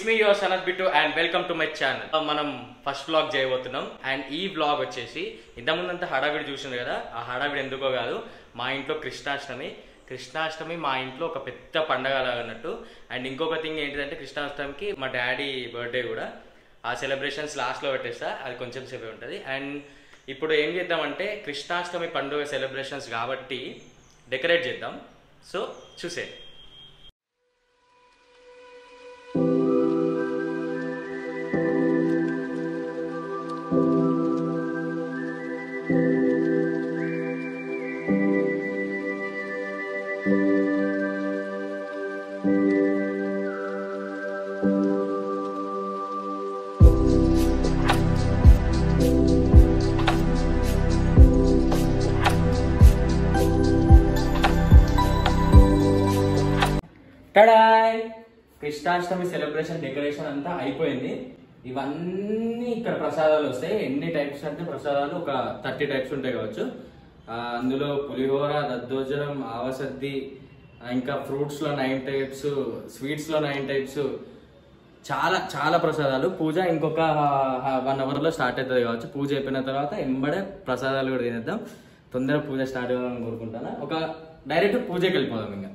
Me your Sanath Bittu and welcome to my channel మనం first vlog చేయబోతున్నాం and ఈ vlog వచ్చేసి ఇంతకుముందంతా హడావిడి చూసింది కదా ఆ హడావిడి ఎందుకో కాదు మా ఇంట్లో కృష్ణాష్టమి కృష్ణాష్టమి మా ఇంట్లో ఒక పెద్ద పండగ లాగా అన్నట్టు అండ్ ఇంకొక థింగ్ ఏంటిదంటే కృష్ణాష్టమికి మా డాడీ బర్త్డే కూడా ఆ సెలబ్రేషన్స్ లాస్ట్లో పెట్టేస్తా అది కొంచెం సేపే ఉంటుంది అండ్ ఇప్పుడు ఏం చేద్దామంటే కృష్ణాష్టమి పండుగ సెలబ్రేషన్స్ కాబట్టి డెకరేట్ చేద్దాం సో చూసే టడాయ్ కృష్ణాష్టమి సెలబ్రేషన్ డెకరేషన్ అంతా అయిపోయింది ఇవన్నీ ఇక్కడ ప్రసాదాలు వస్తాయి ఎన్ని టైప్స్ అంటే ప్రసాదాలు ఒక థర్టీ టైప్స్ ఉంటాయి కావచ్చు ఆ, అందులో పులిహోర దద్దోజనం ఆవసద్ది ఆ, ఇంకా ఫ్రూట్స్ లో నైన్ టైప్స్ స్వీట్స్ లో నైన్ టైప్స్ చాలా చాలా ప్రసాదాలు పూజ ఇంకొక వన్ అవర్ లో స్టార్ట్ అవుతుంది కావచ్చు పూజ అయిపోయిన తర్వాత ఎంబడే ప్రసాదాలు కూడా తినేద్దాం తొందరగా పూజ స్టార్ట్ అవ్వాలని కోరుకుంటాను ఒక డైరెక్ట్ పూజకి వెళ్ళిపోదాం ఇంకా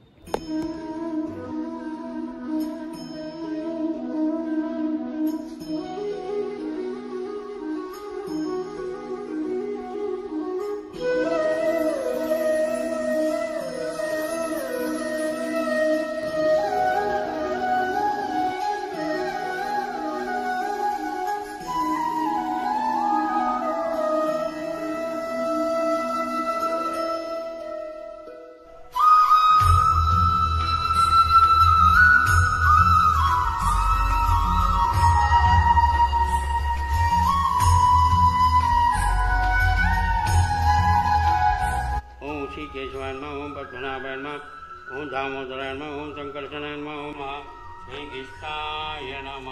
ఓం శ్రీకేశవాయ నమ ఓం పద్మనాభాయ నమ ఓం దామోదరాయ నమ ఓం సంకర్షణాయ నమ ఓం మహా శ్రీకృష్ణాయ నమ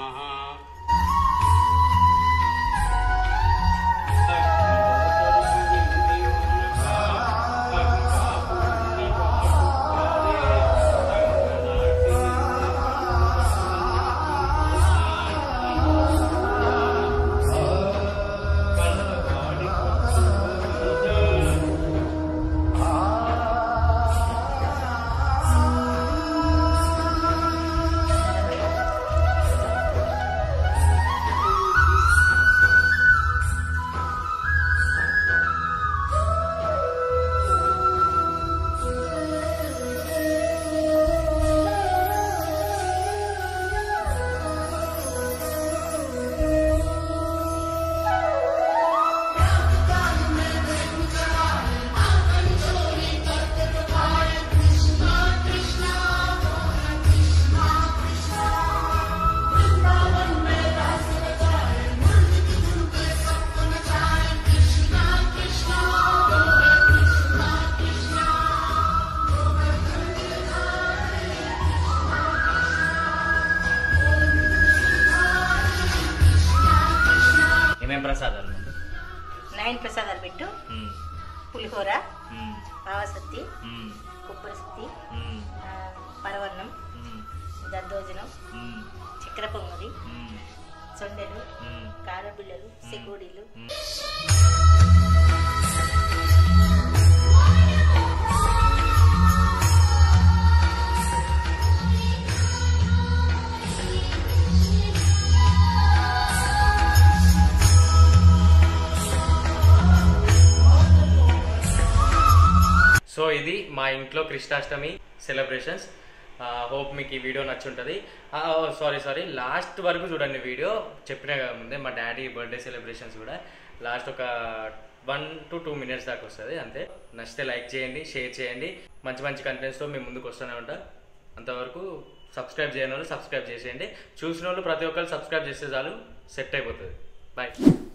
ఏమేం ప్రసాదాలు ముందు నైన్ ప్రసాదాలు పెట్టు మ్మ్. పులిహోర మ్మ్. ఆవసత్తి మ్మ్. కొబ్బరి సుత్తి మ్మ్. ఆ, పరవన్నం మ్మ్. దద్దోజనం మ్మ్. చక్కెర పొంగలి మ్మ్. సొండెలు మ్మ్. కారబిళ్ళలు సెకోడీలు సో ఇది మా ఇంట్లో కృష్ణాష్టమి సెలబ్రేషన్స్ హోప్ మీకు ఈ వీడియో నచ్చుంటుంది సారీ సారీ లాస్ట్ వరకు చూడండి వీడియో చెప్పిన కదా ముందే మా డాడీ బర్త్డే సెలబ్రేషన్స్ కూడా లాస్ట్ ఒక వన్ టు టూ మినిట్స్ దాకా వస్తుంది అంతే నచ్చితే లైక్ చేయండి షేర్ చేయండి మంచి మంచి కంటెంట్స్తో మేము ముందుకు వస్తూనే ఉంటాం అంతవరకు సబ్స్క్రైబ్ చేయని వాళ్ళు సబ్స్క్రైబ్ చేసేయండి చూసిన వాళ్ళు ప్రతి ఒక్కరు సబ్స్క్రైబ్ చేస్తే చాలు సెట్ అయిపోతుంది బాయ్